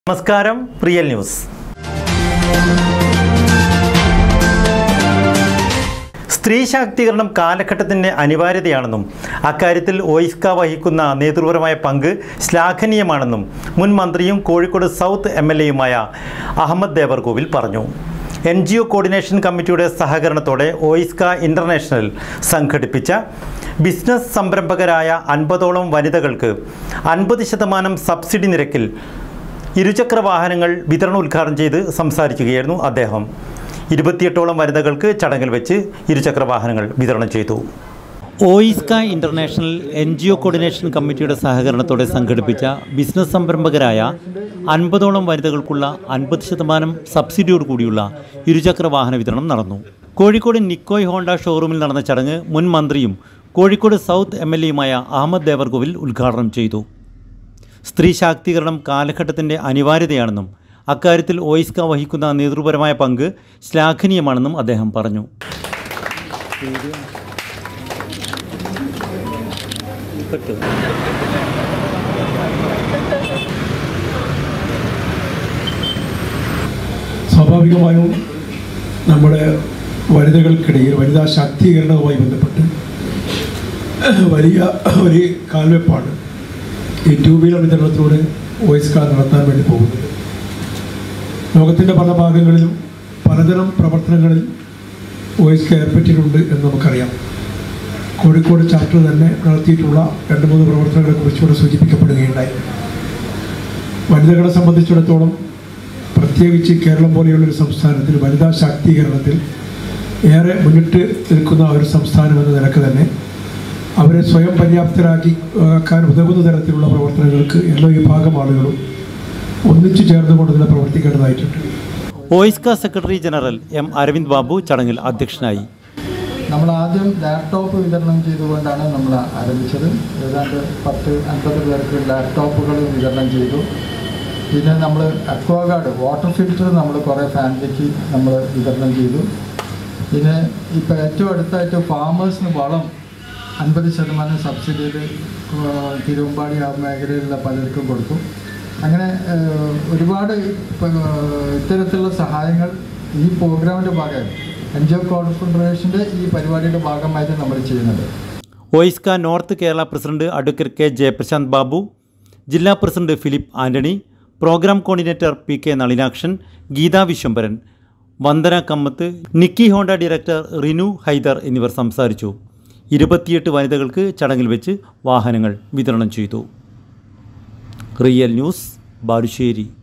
നമസ്കാരം real news സ്ത്രീ ശാക്തീകരണം കാലഘട്ടത്തിൻ്റെ അനിവാര്യതയാണെന്നും അക്കാര്യത്തിൽ ഓയിസ്ക വഹിക്കുന്ന നേതൃപരമായ പങ്ക് ശ്ലാഘനീയമാണെന്നും മുൻ മന്ത്രിയും കോഴിക്കോട് സൗത്ത് എം എൽ എയുമായ അഹമ്മദ് ദേവർകോവിൽ പറഞ്ഞു എൻ ജി ഒ കോർഡിനേഷൻ കമ്മിറ്റിയുടെ സഹകരണത്തോടെ ഓയിസ്ക ഇൻ്റർനാഷണൽ സംഘടിപ്പിച്ച ബിസിനസ് സംരംഭകരായ അൻപതോളം വനിതകൾക്ക് അൻപത് ശതമാനം സബ്സിഡി നിരക്കിൽ ഇരുചക്ര വാഹനങ്ങൾ വിതരണം ഉദ്ഘാടനം ചെയ്ത് സംസാരിക്കുകയായിരുന്നു അദ്ദേഹം ഇരുപത്തിയെട്ടോളം വനിതകൾക്ക് ചടങ്ങിൽ വെച്ച് ഇരുചക്ര വാഹനങ്ങൾ വിതരണം ചെയ്തു OISCA international N G O coordination കമ്മിറ്റിയുടെ സഹകരണത്തോടെ സംഘടിപ്പിച്ച ബിസിനസ് സംരംഭകരായ അൻപതോളം വനിതകൾക്കുള്ള അൻപത് ശതമാനം സബ്സിഡിയോട് കൂടിയുള്ള ഇരുചക്ര വാഹന വിതരണം നടന്നു കോഴിക്കോട് നിക്കോയ് ഹോണ്ട ഷോറൂമിൽ നടന്ന ചടങ്ങ് മുൻ മന്ത്രിയും കോഴിക്കോട് സൗത്ത് എം എൽ എയുമായ അഹമ്മദ് ദേവർകോവിൽ ഉദ്ഘാടനം ചെയ്തു സ്ത്രീ ശാക്തീകരണം കാലഘട്ടത്തിൻ്റെ അനിവാര്യതയാണെന്നും അക്കാര്യത്തിൽ ഓയിസ്ക വഹിക്കുന്ന നേതൃപരമായ പങ്ക് ശ്ലാഘനീയമാണെന്നും അദ്ദേഹം പറഞ്ഞു സ്വാഭാവികമായും നമ്മുടെ വനിതകൾക്കിടയിൽ വനിതാ ശാക്തീകരണവുമായി ബന്ധപ്പെട്ട് വലിയ ഒരു കാൽവെപ്പാണ് ഈ ടൂ വീലർ വിതരണത്തിലൂടെ വോയിസ് കാർ നടത്താൻ വേണ്ടി പോകുന്നത് ലോകത്തിൻ്റെ പല ഭാഗങ്ങളിലും പലതരം പ്രവർത്തനങ്ങളിൽ വോയിസ് കാർ ഏർപ്പെട്ടിട്ടുണ്ട് എന്ന് നമുക്കറിയാം കോഴിക്കോട് ചാപ്റ്റർ തന്നെ നടത്തിയിട്ടുള്ള രണ്ട് മൂന്ന് പ്രവർത്തനങ്ങളെ കുറിച്ചുകൂടെ സൂചിപ്പിക്കപ്പെടുകയുണ്ടായി വനിതകളെ സംബന്ധിച്ചിടത്തോളം പ്രത്യേകിച്ച് കേരളം പോലെയുള്ളൊരു സംസ്ഥാനത്തിൽ വനിതാ ശാക്തീകരണത്തിൽ ഏറെ മുന്നിട്ട് നിൽക്കുന്ന ഒരു സംസ്ഥാനം എന്ന നിലക്ക് തന്നെ അവരെ സ്വയം പര്യാപ്തരാക്കി ആക്കാൻ ഉതകുന്ന തരത്തിലുള്ള പ്രവർത്തനങ്ങൾക്ക് എല്ലാ വിഭാഗം ആളുകളും ഒന്നിച്ചു ചേർന്നുകൊണ്ട് തന്നെ പ്രവർത്തിക്കേണ്ടതായിട്ടുണ്ട് OISCA secretary general M Aravind Babu ചടങ്ങിൽ അധ്യക്ഷനായി നമ്മൾ ആദ്യം ലാപ്ടോപ്പ് വിതരണം ചെയ്തുകൊണ്ടാണ് നമ്മൾ ആരംഭിച്ചത് ഏതാണ്ട് പത്ത് അൻപത് പേർക്ക് ലാപ്ടോപ്പുകൾ വിതരണം ചെയ്തു പിന്നെ നമ്മൾ അക്വാഗാർഡ് വാട്ടർ ഫിൽറ്റർ നമ്മൾ കുറേ ഫാമിലിക്ക് നമ്മൾ വിതരണം ചെയ്തു പിന്നെ ഇപ്പോൾ ഏറ്റവും അടുത്തായിട്ട് ഫാമേഴ്സിന് വളം അൻപത് ശതമാനം സബ്സിഡിയിൽ തിരുവമ്പാടി ആ മേഖലയിലുള്ള പലർക്കും കൊടുക്കും അങ്ങനെ ഏഹ്, ഒരുപാട് ഇപ്പം, ഏഹ്, ഇത്തരത്തിലുള്ള സഹായങ്ങൾ ഈ പ്രോഗ്രാമിൻ്റെ ഭാഗമായി എൻ ജി ഒ കോൺഫെഡറേഷൻ്റെ ഈ പരിപാടിയുടെ ഭാഗമായിട്ട് നമ്മൾ ചെയ്യുന്നത് OISCA north Kerala president advocate K Jayaprasanth Babu ജില്ലാ president Philip Antony programme coordinator P K Nalinakshan Geetha Vishwambharan Vandana Kamath Nikki Honda director Rinu Haider എന്നിവർ സംസാരിച്ചു ഇരുപത്തിയെട്ട് വനിതകൾക്ക് ചടങ്ങിൽ വെച്ച് വാഹനങ്ങൾ വിതരണം ചെയ്തു റിയൽ ന്യൂസ് ബാലുശ്ശേരി